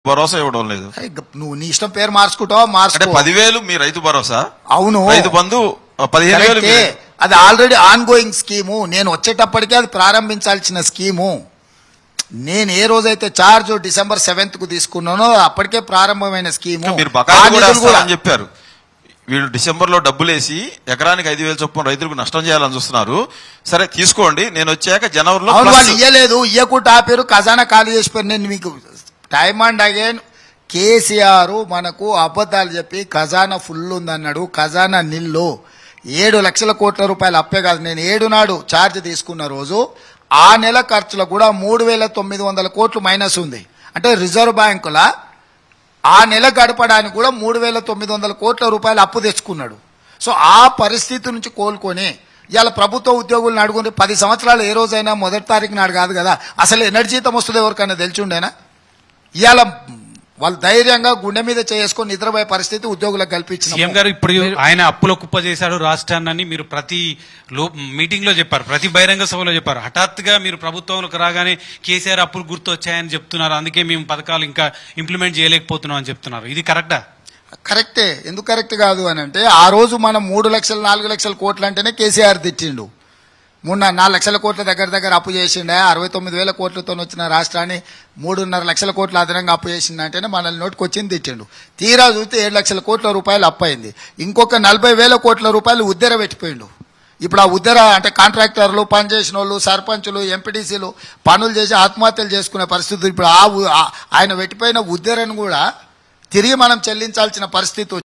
భరోసా ఇవ్వడం లేదు అరే, గ- నువ్వు నీ ఇష్టం పేరు మార్చుకుంటావా అంటే మార్చుకో పదివేలు మీ రైతు భరోసా అవును రైతు బంధు ఆ, పదిహేను వేలు కరెక్టే. మీ- అది ఆల్రెడీ ఆన్ గోయింగ్ స్కీము నేను వచ్చేటప్పటికే అది ప్రారంభించాల్సిన స్కీము నేను ఏ రోజైతే చార్జ్ డిసెంబర్ సెవెంత్ కు తీసుకున్నానో అప్పటికే ప్రారంభమైన స్కీము మీరు ఆ బకాయిలు కూడా నిధులు కూడా వేస్తారని చెప్పారు వీళ్ళు డిసెంబర్ లో డబ్బులు వేసి ఎకరానికి ఐదు వేలు చొప్పున రైతులకు నష్టం చేయాలని చూస్తున్నారు సరే తీసుకోండి నేను వచ్చాక జనవరిలో అవును వాళ్ళు plus- ఇయ్యలేదు ఇయ్యకుండా ఆపారు ఖజానా ఖాళీ చేసిపోయారు నేను మీకు టైమ్ అండ్ అగైన్ కేసీఆర్ మనకు అబద్ధాలు చెప్పి ఖజానా ఫుల్ ఉందన్నాడు ఖజానా నిల్లు ఏడు లక్షల కోట్ల రూపాయలు అప్పే కాదు నేను ఏడు నాడు ఛార్జ్ తీసుకున్న రోజు ఆ నెల ఖర్చులో కూడా మూడు వేల తొమ్మిది వందల కోట్లు మైనస్ ఉంది అంటే రిజర్వ్ బ్యాంకుల ఆ నెల గడపడానికి కూడా మూడు వేల తొమ్మిది వందల కోట్ల రూపాయలు అప్పు తెచ్చుకున్నాడు సో ఆ పరిస్థితి నుంచి కోలుకొని ఇవాళ ప్రభుత్వ ఉద్యోగులను అడుగుంటే పది సంవత్సరాలు ఏ రోజైనా మొదటి తారీఖు నాడు కాదు కదా అసలు ఎనర్జీ జీతం వస్తుంది ఎవరికైనా తెలిసి ఉండేనా ఇవాళ వాళ్ళు ధైర్యంగా గుండె మీద చేసుకొని నిద్రపోయే పరిస్థితి ఉద్యోగులకు సీఎం కల్పించిన గారు ఇప్పుడు ఆయన అప్పుల కుప్ప చేశాడు రాష్ట్రాన్ని మీరు ప్రతి లో మీటింగ్ లో చెప్పారు ప్రతి బహిరంగ సభలో చెప్పారు హఠాత్తుగా మీరు ప్రభుత్వంలోకి రాగానే కేసీఆర్ అప్పులు గుర్తు వచ్చాయని చెప్తున్నారు అందుకే మేము పథకాలు ఇంకా ఇంప్లిమెంట్ చేయలేకపోతున్నాం అని చెప్తున్నారు ఇది కరెక్టా కరెక్టే ఎందుకు కరెక్ట్ కాదు అని అంటే ఆ రోజు మనం మూడు లక్షలు నాలుగు లక్షల కోట్లు అంటేనే కేసీఆర్ తిట్టిండు మూడు నాలుగు లక్షల కోట్ల దగ్గర దగ్గర అప్పు చేసిండే అరవై తొమ్మిది వేల కోట్లతో వచ్చిన రాష్ట్రాన్ని మూడున్నర లక్షల కోట్ల అదనంగా అప్పు చేసిండు అంటేనే మనల్ని నోటికి వచ్చింది తిట్టిండు తీరా చూస్తే ఏడు లక్షల కోట్ల రూపాయలు అప్పు అయింది ఇంకొక నలభై వేల కోట్ల రూపాయలు ఉద్దెర పెట్టిపోయిండు ఇప్పుడు ఆ ఉద్దర అంటే కాంట్రాక్టర్లు పనిచేసిన వాళ్ళు సర్పంచులు ఎంపీటీసీలు పనులు చేసి ఆత్మహత్యలు చేసుకునే పరిస్థితి ఇప్పుడు ఆ ఉ- ఆ- ఆయన పెట్టిపోయిన ఉద్దరను కూడా తిరిగి మనం చెల్లించాల్సిన పరిస్థితి